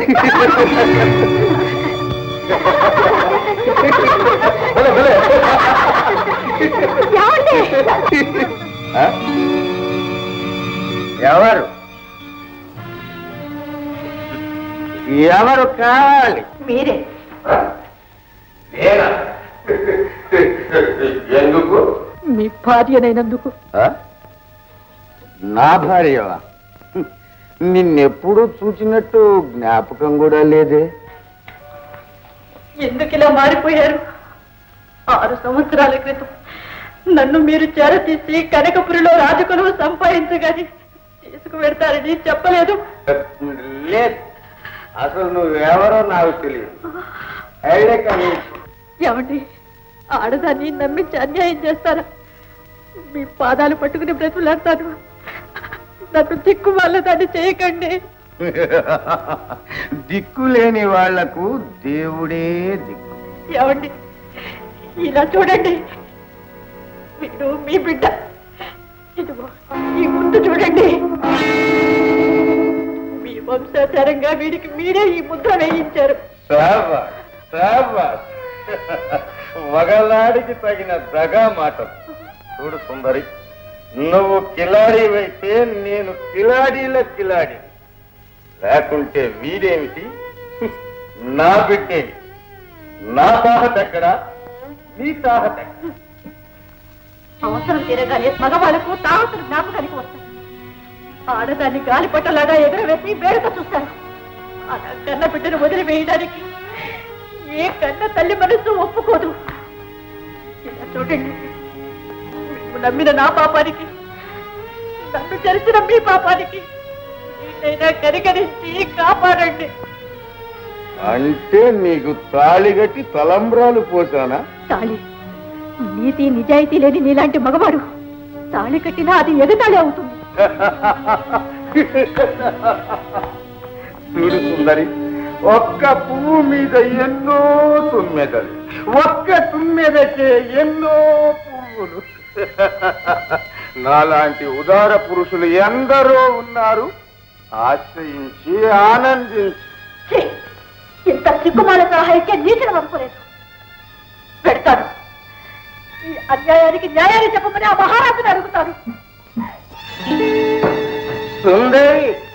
భలే, భలే. ఏమండి ఆ? ఎవరు ఎవరు కావాలి మీరే నేనా ఎందుకు మీ భార్యనైనందుకు ఆ? నా భార్యవా నిన్నెప్పుడు చూసినట్టు జ్ఞాపకం కూడా లేదే ఎందుకు ఇలా మారిపోయారు ఆరు సంవత్సరాల క్రితం నన్ను మీరు చేరతీసి కనకపురిలో రాజకులు సంపాదించగాని తీసుకువెడతారని చెప్పలేదు లేదు అసలు నువ్వెవరో నాకు తెలియదు ఐడియా కానీ ఏమండి ఆడదాన్ని నమ్మించి అన్యాయం చేస్తారా మీ పాదాలు పట్టుకుని బ్రతులాడతాను నన్ను దిక్కు వాళ్ళ దాన్ని చేయకండి దిక్కు లేని వాళ్లకు దేవుడే దిక్కు ఏమండి ఇలా చూడండి మీరు మీ బిడ్డ ఇదిగో ఈ ముందు చూడండి మీ వంశాచారంగా వీడికి మీరే ఈ ముద్ర వేయించారు శాబాష్, శాబాష్. మగలాడికి తగిన దగా మాట చూడు సుందరి నువ్వు కిలాడివైతే నేను కిలాడీల కిలాడి లేకుంటే వీడేమిటి నా బిడ్డేమి నా తాహత ఎక్కడా నీ తాహత ఎక్కడ అవసరం తీరగానే మగవాళ్ళకు తాగుతున్న జ్ఞాపకానికి వస్తాయి ఆడదాన్ని గాలిపట్టలాగా ఎగరవేసి వేడుక చూస్తారు అలా కన్న బిడ్డను వదిలివేయడానికి ఏ కన్న తల్లి మనసు ఒప్పుకోదు ఇలా చూడండి మీరు నమ్మిన నా పాపానికి నన్ను తెలిసిన మీ పాపానికి నేనైనా కనికరించి కాపాడండి అంటే నీకు తాళిగట్టి తలంబ్రాలు పోసానా తాళి నీతి నిజాయితీ లేని నీలాంటి మగవాడు తాళి కట్టినా అది ఎగతాళి అవుతుంది చూడు సుందరి ఒక్క పువ్వు మీద ఎన్నో తుమ్మెదలు ఒక్క తుమ్మెదకే ఎన్నో పువ్వులు నాలాంటి ఉదార పురుషులు ఎందరో ఉన్నారు ఆశ్రయించి ఆనందించి ఛీ! ఇంత సిగ్గుమాల సహాయికే నీతిని పంపలేదు పెడతాను ఈ అన్యాయానికి న్యాయాన్ని చెప్పమని ఆ మహారాజుని అడుగుతాను సుందరి